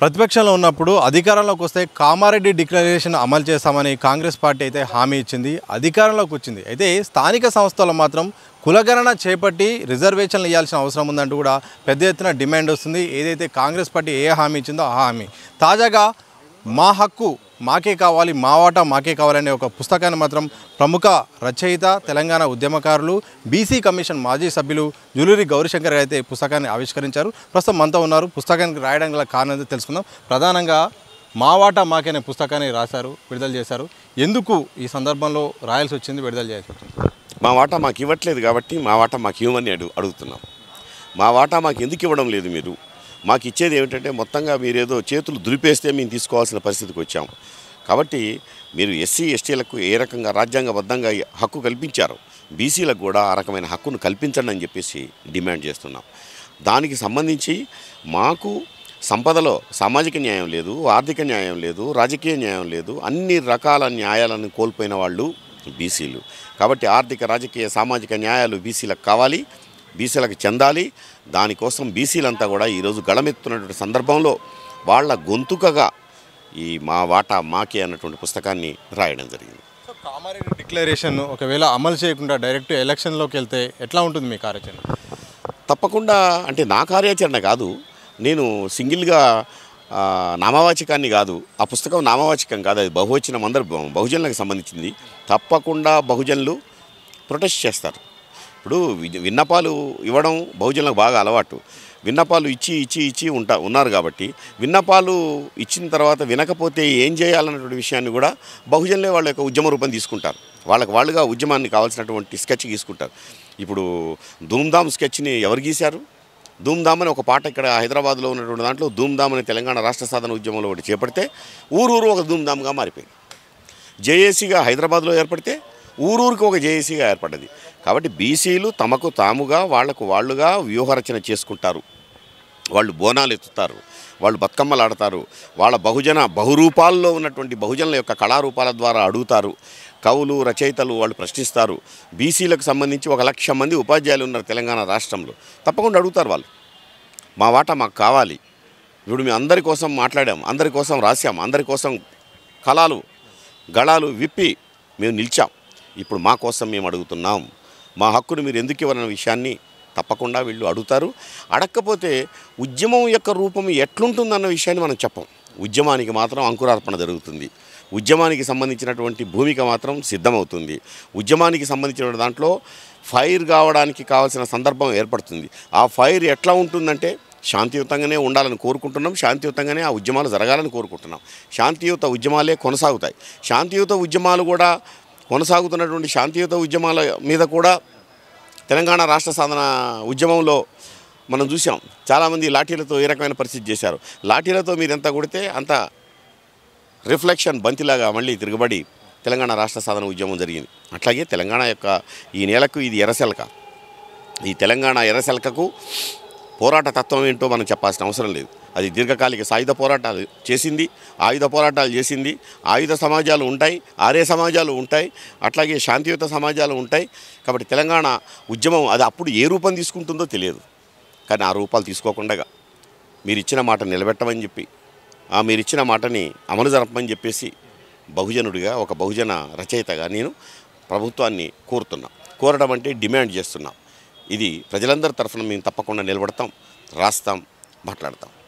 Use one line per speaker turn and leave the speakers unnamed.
ప్రతిపక్షంలో ఉన్నప్పుడు అధికారంలోకి వస్తే కామారెడ్డి డిక్లరేషన్ అమలు చేస్తామని కాంగ్రెస్ పార్టీ అయితే హామీ ఇచ్చింది అధికారంలోకి వచ్చింది అయితే స్థానిక సంస్థలు మాత్రం కులగణన చేపట్టి రిజర్వేషన్లు ఇవ్వాల్సిన అవసరం ఉందంటూ కూడా పెద్ద ఎత్తున డిమాండ్ వస్తుంది ఏదైతే కాంగ్రెస్ పార్టీ ఏ హామీ ఇచ్చిందో ఆ హామీ తాజాగా మా హక్కు మాకే కావాలి మా వాటా మాకే కావాలనే ఒక పుస్తకాన్ని మాత్రం ప్రముఖ రచయిత తెలంగాణ ఉద్యమకారులు బీసీ కమిషన్ మాజీ సభ్యులు జులూరి గౌరీశంకర్ అయితే ఈ పుస్తకాన్ని ఆవిష్కరించారు ప్రస్తుతం మనతో ఉన్నారు పుస్తకానికి రాయడానికి గల కారణం ఏంటో తెలుసుకుందాం ప్రధానంగా మా వాటా మాకే అనే పుస్తకాన్ని రాశారు విడుదల చేశారు ఎందుకు ఈ సందర్భంలో రాయాల్సి వచ్చింది విడుదల చేయాల్సి వచ్చింది
మా వాటా మాకు ఇవ్వట్లేదు కాబట్టి మా వాటా మాకు ఇవ్వమని అడుగు అడుగుతున్నాం మా వాటా మాకు ఎందుకు ఇవ్వడం లేదు మీరు మాకు ఇచ్చేది ఏమిటంటే మొత్తంగా మీరేదో చేతులు దులిపేస్తే మేము తీసుకోవాల్సిన పరిస్థితికి వచ్చాం కాబట్టి మీరు ఎస్సీ ఎస్టీలకు ఏ రకంగా రాజ్యాంగబద్ధంగా ఈ హక్కు కల్పించారో బీసీలకు కూడా ఆ రకమైన హక్కును కల్పించండి అని చెప్పేసి డిమాండ్ చేస్తున్నాం దానికి సంబంధించి మాకు సంపదలో సామాజిక న్యాయం లేదు ఆర్థిక న్యాయం లేదు రాజకీయ న్యాయం లేదు అన్ని రకాల న్యాయాలను కోల్పోయిన వాళ్ళు బీసీలు కాబట్టి ఆర్థిక రాజకీయ సామాజిక న్యాయాలు బీసీలకు కావాలి బీసీలకు చెందాలి దానికోసం బీసీలంతా కూడా ఈరోజు గళమెత్తున్నటువంటి సందర్భంలో వాళ్ళ గొంతుకగా ఈ మా వాటా మాకే అన్నటువంటి పుస్తకాన్ని రాయడం జరిగింది
సో కామారెడ్డి డిక్లరేషన్ ఒకవేళ అమలు చేయకుండా డైరెక్ట్ ఎలక్షన్లోకి వెళ్తే ఎట్లా ఉంటుంది మీ కార్యాచరణ
తప్పకుండా అంటే నా కార్యాచరణ కాదు నేను సింగిల్గా ఆ, నామవాచకాన్ని కాదు ఆ పుస్తకం నామవాచకం కాదు అది బహువచనం అందరు బహు- బహుజనులకు సంబంధించింది తప్పకుండా బహుజనులు ప్రొటెస్ట్ చేస్తారు ఇప్పుడు వి- విన్నపాలు ఇవ్వడం బహుజనులకు బాగా అలవాటు విన్నపాలు ఇచ్చి ఇచ్చి ఇచ్చి ఉంటా ఉన్నారు కాబట్టి విన్నపాలు ఇచ్చిన తర్వాత వినకపోతే ఏం చేయాలన్నటువంటి విషయాన్ని కూడా బహుజనులే వాళ్ళ యొక్క ఉద్యమ రూపం తీసుకుంటారు వాళ్ళకి వాళ్ళుగా ఉద్యమాన్ని కావాల్సినటువంటి స్కెచ్ గీసుకుంటారు ఇప్పుడు ధూమ్ధామ్ స్కెచ్ని ఎవరు గీశారు ధూమ్ధామ్ అని ఒక పాట ఇక్కడ హైదరాబాద్లో ఉన్నటువంటి దాంట్లో ధూమ్ధామ్ అనే తెలంగాణ రాష్ట్ర సాధన ఉద్యమంలో ఒకటి చేపడితే ఊరూరు ఒక ధూమ్ధామ్గా మారిపోయింది జేఏసీగా హైదరాబాద్లో ఏర్పడితే ఊరూరికి ఒక జేఏసీగా ఏర్పడ్డది కాబట్టి బీసీలు తమకు తాముగా వాళ్లకు వాళ్ళుగా వ్యూహరచన చేసుకుంటారు వాళ్ళు బోనాలు ఎత్తుతారు వాళ్ళు బతుకమ్మలు ఆడతారు వాళ్ళ బహుజన బహురూపాల్లో ఉన్నటువంటి బహుజనుల యొక్క కళారూపాల ద్వారా అడుగుతారు కవులు రచయితలు వాళ్ళు ప్రశ్నిస్తారు బీసీలకు సంబంధించి ఒక లక్ష మంది ఉపాధ్యాయులు ఉన్నారు తెలంగాణ రాష్ట్రంలో తప్పకుండా అడుగుతారు వాళ్ళు మా వాటా మాకు కావాలి ఇప్పుడు మేము అందరి కోసం మాట్లాడాం అందరి కోసం రాశాం అందరి కోసం కళాలు గళాలు విప్పి మేము నిలిచాం ఇప్పుడు మా కోసం మేము అడుగుతున్నాం మా హక్కును మీరు ఎందుకు ఇవ్వరన్న విషయాన్ని తప్పకుండా వీళ్ళు అడుగుతారు అడగకపోతే ఉద్యమం యొక్క రూపం ఎట్లుంటుందన్న విషయాన్ని మనం చెప్పం ఉద్యమానికి మాత్రం అంకురార్పణ జరుగుతుంది ఉద్యమానికి సంబంధించినటువంటి భూమిక మాత్రం సిద్ధమవుతుంది ఉద్యమానికి సంబంధించిన దాంట్లో ఫైర్ కావడానికి కావాల్సిన సందర్భం ఏర్పడుతుంది ఆ ఫైర్ ఎట్లా ఉంటుందంటే శాంతియుతంగానే ఉండాలని కోరుకుంటున్నాం శాంతియుతంగానే ఆ ఉద్యమాలు జరగాలని కోరుకుంటున్నాం శాంతియుత ఉద్యమాలే కొనసాగుతాయి శాంతియుత ఉద్యమాలు కూడా కొనసాగుతున్నటువంటి శాంతియుత ఉద్యమాల మీద కూడా తెలంగాణ రాష్ట్ర సాధన ఉద్యమంలో మనం చూసాం చాలామంది లాఠీలతో ఏ రకమైన పరిస్థితి చేశారు లాఠీలతో మీరు ఎంత కొడితే అంత రిఫ్లెక్షన్ బంతిలాగా మళ్ళీ తిరగబడి తెలంగాణ రాష్ట్ర సాధన ఉద్యమం జరిగింది అట్లాగే తెలంగాణ యొక్క ఈ నేలకు ఇది ఎర్రసెలక ఈ తెలంగాణ ఎర్రసెలకకు పోరాట తత్వం ఏంటో మనం చెప్పాల్సిన అవసరం లేదు అది దీర్ఘకాలిక సాయుధ పోరాటాలు చేసింది ఆయుధ పోరాటాలు చేసింది ఆయుధ సమాజాలు ఉంటాయి ఆర్య సమాజాలు ఉంటాయి అట్లాగే శాంతియుత సమాజాలు ఉంటాయి కాబట్టి తెలంగాణ ఉద్యమం అది అప్పుడు ఏ రూపం తీసుకుంటుందో తెలియదు కానీ ఆ రూపాలు తీసుకోకుండా మీరు ఇచ్చిన మాట నిలబెట్టమని చెప్పి ఆ మీరు ఇచ్చిన మాటని అమలు జరపమని చెప్పేసి బహుజనుడిగా ఒక బహుజన రచయితగా నేను ప్రభుత్వాన్ని కోరుతున్నా కోరడం అంటే డిమాండ్ చేస్తున్నా ఇది ప్రజలందరి తరఫున మేము తప్పకుండా నిలబడతాం రాస్తాం మాట్లాడతాం